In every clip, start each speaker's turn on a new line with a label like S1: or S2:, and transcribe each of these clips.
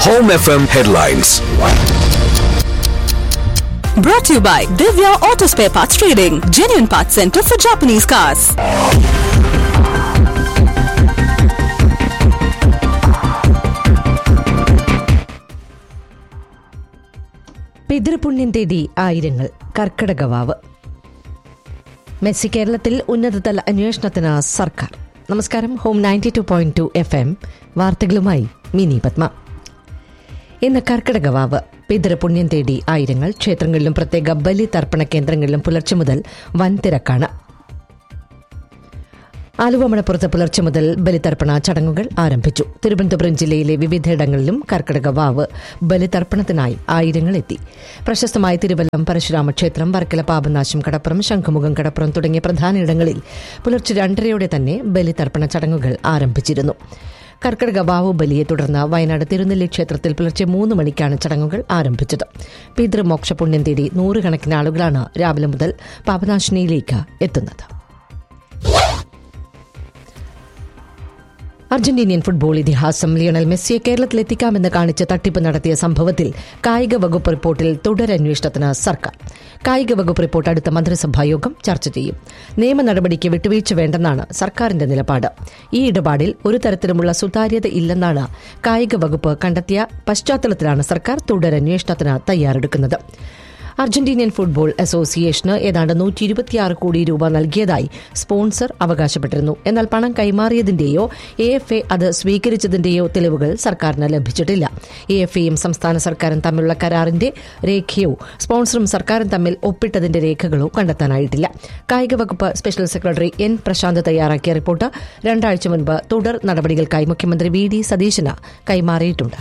S1: Home FM headlines.
S2: Brought to you by Divya Auto Spare Parts Trading, genuine parts center for Japanese cars.
S3: പിതൃപുണ്യം തേടി ആയിരങ്ങൾ Karkidaka Vavu Messi കേരളത്തിൽ ഉന്നതതല അന്വേഷണത്തിന് സർക്കാർ നമസ്കാരം home ninety two point two F M വാർത്തകളുമായി മിനി പത്മ ഇന്ന് കർക്കിടകവാവ് പിതൃപുണ്യം തേടി ആയിരങ്ങൾ ക്ഷേത്രങ്ങളിലും പ്രത്യേക ബലി തർപ്പണ കേന്ദ്രങ്ങളിലും പുലർച്ചെ മുതൽ വൻ തിരക്കാണ് ആലുവ മണപ്പുറത്ത് പുലർച്ചെ മുതൽ ബലിതർപ്പണ ചടങ്ങുകൾ ആരംഭിച്ചു തിരുവനന്തപുരം ജില്ലയിലെ വിവിധയിടങ്ങളിലും കർക്കിടക വാവ് ബലിതർപ്പണത്തിനായി ആയിരങ്ങൾ എത്തി പ്രശസ്തമായ തിരുവല്ലം പരശുരാമ ക്ഷേത്രം വർക്കല പാപനാശം കടപ്പുറം ശംഖുമുഖം കടപ്പുറം തുടങ്ങിയ പ്രധാന ഇടങ്ങളിൽ പുലർച്ചെ രണ്ടരയോടെ തന്നെ ബലിതർപ്പണ ചടങ്ങുകൾ ആരംഭിച്ചിരുന്നു കർക്കിടക വാവു ബലിയെ തുടർന്ന് വയനാട് തിരുനെല്ലി ക്ഷേത്രത്തിൽ പുലർച്ചെ മൂന്ന് മണിക്കാണ് ചടങ്ങുകൾ ആരംഭിച്ചത് പിതൃമോക്ഷ പുണ്യം തേടി നൂറുകണക്കിന് ആളുകളാണ് രാവിലെ മുതൽ പാപനാശിനിയിലേക്ക് എത്തുന്നത് അർജന്റീനിയൻ ഫുട്ബോൾ ഇതിഹാസം ലിയണൽ മെസ്സിയെ കേരളത്തിലെത്തിക്കാമെന്ന് കാണിച്ച് തട്ടിപ്പ് നടത്തിയ സംഭവത്തിൽ കായിക വകുപ്പ് റിപ്പോർട്ടിൽ തുടരന്വേഷണത്തിന് സർക്കാർ കായിക വകുപ്പ് റിപ്പോർട്ട് അടുത്ത മന്ത്രിസഭാ യോഗം ചർച്ച ചെയ്യും നിയമ നടപടിക്ക് വിട്ടുവീഴ്ച വേണ്ടെന്നാണ് സർക്കാരിന്റെ നിലപാട് ഈ ഇടപാടിൽ ഒരു തരത്തിലുമുള്ള സുതാര്യത ഇല്ലെന്നാണ് കായിക വകുപ്പ് കണ്ടെത്തിയ പശ്ചാത്തലത്തിലാണ് സർക്കാർ തുടരന്വേഷണത്തിന് തയ്യാറെടുക്കുന്നത് അർജന്റീനിയൻ ഫുട്ബോൾ അസോസിയേഷന് ഏതാണ്ട് നൂറ്റി ഇരുപത്തിയാറ് കോടി രൂപ നൽകിയതായി സ്പോൺസർ അവകാശപ്പെട്ടിരുന്നു എന്നാൽ പണം കൈമാറിയതിന്റെയോ എ എഫ് എ അത് സ്വീകരിച്ചതിന്റെയോ തെളിവുകൾ സർക്കാരിന് ലഭിച്ചിട്ടില്ല എ എഫ് എയും സംസ്ഥാന സർക്കാരും തമ്മിലുള്ള കരാറിന്റെ രേഖയോ സ്പോൺസറും സർക്കാരും തമ്മിൽ ഒപ്പിട്ടതിന്റെ രേഖകളോ കണ്ടെത്താനായിട്ടില്ല കായിക വകുപ്പ് സ്പെഷ്യൽ സെക്രട്ടറി എൻ പ്രശാന്ത് തയ്യാറാക്കിയ റിപ്പോർട്ട് രണ്ടാഴ്ച മുൻപ് തുടർ നടപടികൾക്കായി മുഖ്യമന്ത്രി വി ഡി സതീശന് കൈമാറിയിട്ടുണ്ട്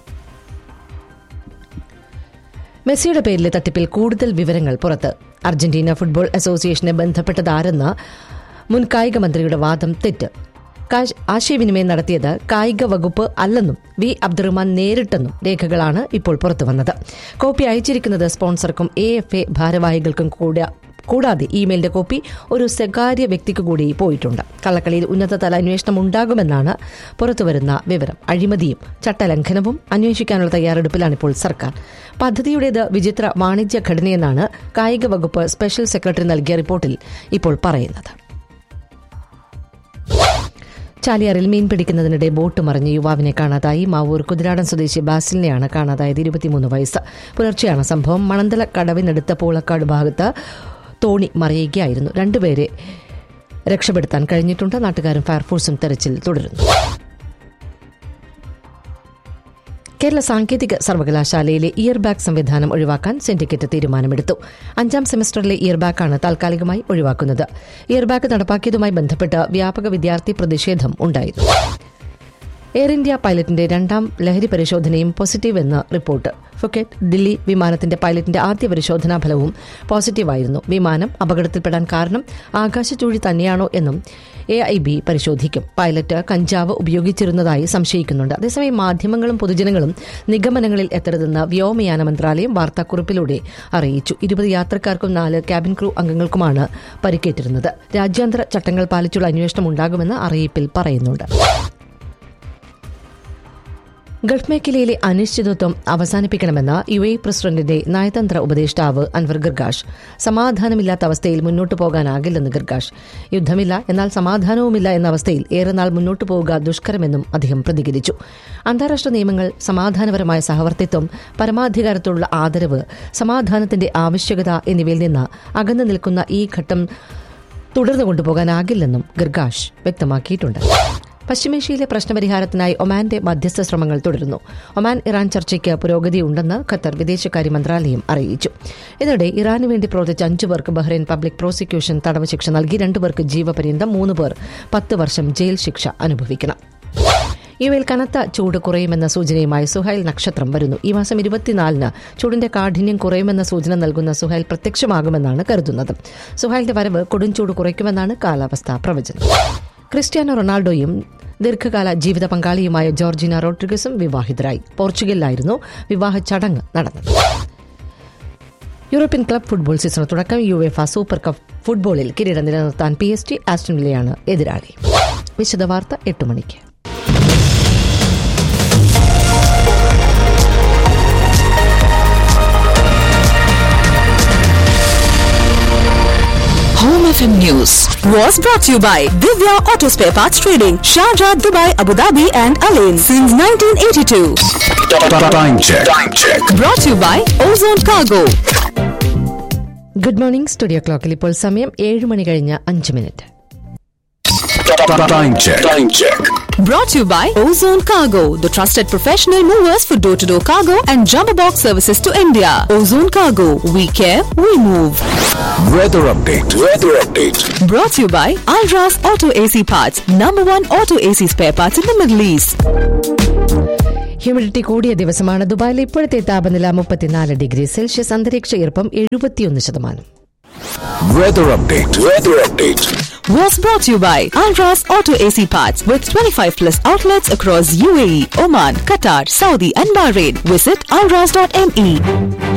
S3: മെസ്സിയുടെ പേരിലെ തട്ടിപ്പിൽ കൂടുതൽ വിവരങ്ങൾ പുറത്ത് അർജന്റീന ഫുട്ബോൾ അസോസിയേഷനെ ബന്ധപ്പെട്ടതാരെന്ന് മുൻ കായിക മന്ത്രിയുടെ വാദം തെറ്റ് കാശ് ആശയവിനിമയം നടത്തിയത് കായിക വകുപ്പ് അല്ലെന്നും വി അബ്ദുറഹ്മാൻ നേരിട്ടെന്നും രേഖകളാണ് ഇപ്പോൾ പുറത്തുവന്നത് കോപ്പി അയച്ചിരിക്കുന്നത് സ്പോൺസർക്കും എ എഫ് എ ഭാരവാഹികൾക്കും കൂടെ കൂടാതെ ഇമെയിലിന്റെ കോപ്പി ഒരു സ്വകാര്യ വ്യക്തിക്ക് കൂടി പോയിട്ടുണ്ട് കള്ളക്കളിയിൽ ഉന്നതതല അന്വേഷണം ഉണ്ടാകുമെന്നാണ് പുറത്തുവരുന്ന വിവരം അഴിമതിയും ചട്ടലംഘനവും അന്വേഷിക്കാനുള്ള തയ്യാറെടുപ്പിലാണ് ഇപ്പോൾ സർക്കാർ പദ്ധതിയുടേത് വിചിത്ര വാണിജ്യ ഘടനയെന്നാണ് കായിക വകുപ്പ് സ്പെഷ്യൽ സെക്രട്ടറി നൽകിയ റിപ്പോർട്ടിൽ ഇപ്പോൾ പറയുന്നത് ചാലിയാറിൽ മീൻ പിടിക്കുന്നതിനിടെ ബോട്ട് മറിഞ്ഞ് യുവാവിനെ കാണാതായി മാവൂർ കുതിരാടൻ സ്വദേശി ബാസിലിനെയാണ് കാണാതായത് ഇരുപത്തിമൂന്ന് വയസ്സ് പുലർച്ചെയാണ് സംഭവം മണന്തല കടവിനടുത്ത പൂളക്കാട് ഭാഗത്ത് തോണി മറിയുകയായിരുന്നു രണ്ടുപേരെ രക്ഷപ്പെടുത്താൻ കഴിഞ്ഞിട്ടുണ്ട് നാട്ടുകാരും ഫയർഫോഴ്സും തെരച്ചിൽ തുടരുന്നു കേരള സാങ്കേതിക സർവകലാശാലയിലെ ഇയർ ബാഗ് സംവിധാനം ഒഴിവാക്കാൻ സിൻഡിക്കേറ്റ് തീരുമാനമെടുത്തു അഞ്ചാം സെമസ്റ്ററിലെ ഇയർ ബാഗാണ് താൽക്കാലികമായി ഒഴിവാക്കുന്നത് ഇയർ ബാഗ് നടപ്പാക്കിയതുമായി ബന്ധപ്പെട്ട് വ്യാപക വിദ്യാർത്ഥി പ്രതിഷേധം ഉണ്ടായിരുന്നു എയർ ഇന്ത്യ പൈലറ്റിന്റെ രണ്ടാം ലഹരി പരിശോധനയും പോസിറ്റീവ് എന്ന് റിപ്പോർട്ട് ഫുക്കറ്റ് ദില്ലി വിമാനത്തിന്റെ പൈലറ്റിന്റെ ആദ്യ പരിശോധനാ ഫലവും പോസിറ്റീവായിരുന്നു വിമാനം അപകടത്തിൽപ്പെടാൻ കാരണം ആകാശചൂഴി തന്നെയാണോ എന്നും എ ഐ ബി പരിശോധിക്കും പൈലറ്റ് കഞ്ചാവ് ഉപയോഗിച്ചിരുന്നതായി സംശയിക്കുന്നുണ്ട് അതേസമയം മാധ്യമങ്ങളും പൊതുജനങ്ങളും നിഗമനങ്ങളിൽ എത്തരുതെന്ന് വ്യോമയാന മന്ത്രാലയം വാർത്താക്കുറിപ്പിലൂടെ അറിയിച്ചു ഇരുപത് യാത്രക്കാർക്കും നാല് ക്യാബിൻ ക്രൂ അംഗങ്ങൾക്കുമാണ് പരിക്കേറ്റിരുന്നത് രാജ്യാന്തര ചട്ടങ്ങൾ പാലിച്ചുള്ള അന്വേഷണം ഉണ്ടാകുമെന്ന് അറിയിപ്പിൽ പറയുന്നുണ്ട് ഗൾഫ് മേഖലയിലെ അനിശ്ചിതത്വം അവസാനിപ്പിക്കണമെന്ന യു എ പ്രസിഡന്റിന്റെ നയതന്ത്ര ഉപദേഷ്ടാവ് അൻവർ ഗർഗാഷ് സമാധാനമില്ലാത്ത അവസ്ഥയിൽ മുന്നോട്ടു പോകാനാകില്ലെന്ന് ഗർഗാഷ് യുദ്ധമില്ല എന്നാൽ സമാധാനവുമില്ല എന്ന അവസ്ഥയിൽ ഏറെ നാൾ മുന്നോട്ടു പോവുക ദുഷ്കരമെന്നും അദ്ദേഹം പ്രതികരിച്ചു അന്താരാഷ്ട്ര നിയമങ്ങൾ സമാധാനപരമായ സഹവർത്തിത്വം പരമാധികാരത്തോടുള്ള ആദരവ് സമാധാനത്തിന്റെ ആവശ്യകത എന്നിവയിൽ നിന്ന് അകന്നു നിൽക്കുന്ന ഈ ഘട്ടം തുടർന്നു കൊണ്ടുപോകാനാകില്ലെന്നും ഗർഗാഷ് വ്യക്തമാക്കിയിട്ടുണ്ട് പശ്ചിമേഷ്യയിലെ പ്രശ്നപരിഹാരത്തിനായി ഒമാന്റെ മധ്യസ്ഥ ശ്രമങ്ങൾ തുടരുന്നു ഒമാൻ ഇറാൻ ചർച്ചയ്ക്ക് പുരോഗതിയുണ്ടെന്ന് ഖത്തർ വിദേശകാര്യ മന്ത്രാലയം അറിയിച്ചു ഇതിനിടെ ഇറാനു വേണ്ടി പ്രവർത്തിച്ച അഞ്ചു പേർക്ക് ബഹ്റൈൻ പബ്ലിക് പ്രോസിക്യൂഷൻ തടവ് ശിക്ഷ നൽകി രണ്ടുപേർക്ക് ജീവപര്യന്തം മൂന്ന് പേർ പത്ത് വർഷം ജയിൽ ശിക്ഷ അനുഭവിക്കണം യുഎൽ കനത്ത ചൂട് കുറയുമെന്ന സൂചനയുമായി സുഹൈൽ നക്ഷത്രം വരുന്നു ഈ മാസം ഇരുപത്തിനാലിന് ചൂടിന്റെ കാഠിന്യം കുറയുമെന്ന സൂചന നൽകുന്ന സുഹൈൽ പ്രത്യക്ഷമാകുമെന്നാണ് കരുതുന്നത് സുഹൈലിന്റെ വരവ് കൊടുംചൂട് കുറയ്ക്കുമെന്നാണ് കാലാവസ്ഥാ പ്രവചനം ക്രിസ്ത്യാനോ റൊണാൾഡോയും ദീർഘകാല ജീവിത പങ്കാളിയുമായ ജോർജിന റോഡ്രിഗസും വിവാഹിതരായി പോർച്ചുഗലിലായിരുന്നു വിവാഹ ചടങ്ങ് നടന്നത് യൂറോപ്യൻ ക്ലബ് ഫുട്ബോൾ സീസണ് തുടക്കം യു എഫ സൂപ്പർ കപ്പ് ഫുട്ബോളിൽ കിരീടം നിലനിർത്താൻ പി എസ് ടി ആസ്റ്റൺ വില്ലയാണ് എതിരാളി വിശദവാർത്ത എട്ട് മണിക്ക്
S2: FM News was brought to you by Divya Auto Spare Parts Trading, Sharjah, Dubai, Abu Dhabi, and Alain since 1982.
S1: Time check. Time check.
S2: Brought to you by Ozone Cargo.
S3: Good morning studio ക്ലോക്കിൽ ഇപ്പോൾ സമയം ഏഴ് മണി കഴിഞ്ഞ അഞ്ച് minute
S1: Time check. Time check.
S2: Brought to you by Ozone Cargo, the trusted professional movers for door to door cargo and jumbo box services to India. Ozone Cargo, we care, we move.
S1: Weather update. Weather update.
S2: Brought to you by Alras Auto AC Parts, number one auto AC spare parts in the Middle East.
S3: Humidity കൂടിയ ദിവസമാണ് ദുബായിലെ ഇപ്പോഴത്തെ താപനില മുപ്പത്തിനാല് degree Celsius അന്തരീക്ഷ ഈർപ്പം എഴുപത്തിയൊന്ന് ശതമാനം
S1: Weather update. Weather update.
S2: Was brought to you by Alras Auto AC Parts with 25 plus outlets across UAE, Oman, Qatar, Saudi, and Bahrain. Visit alras.me.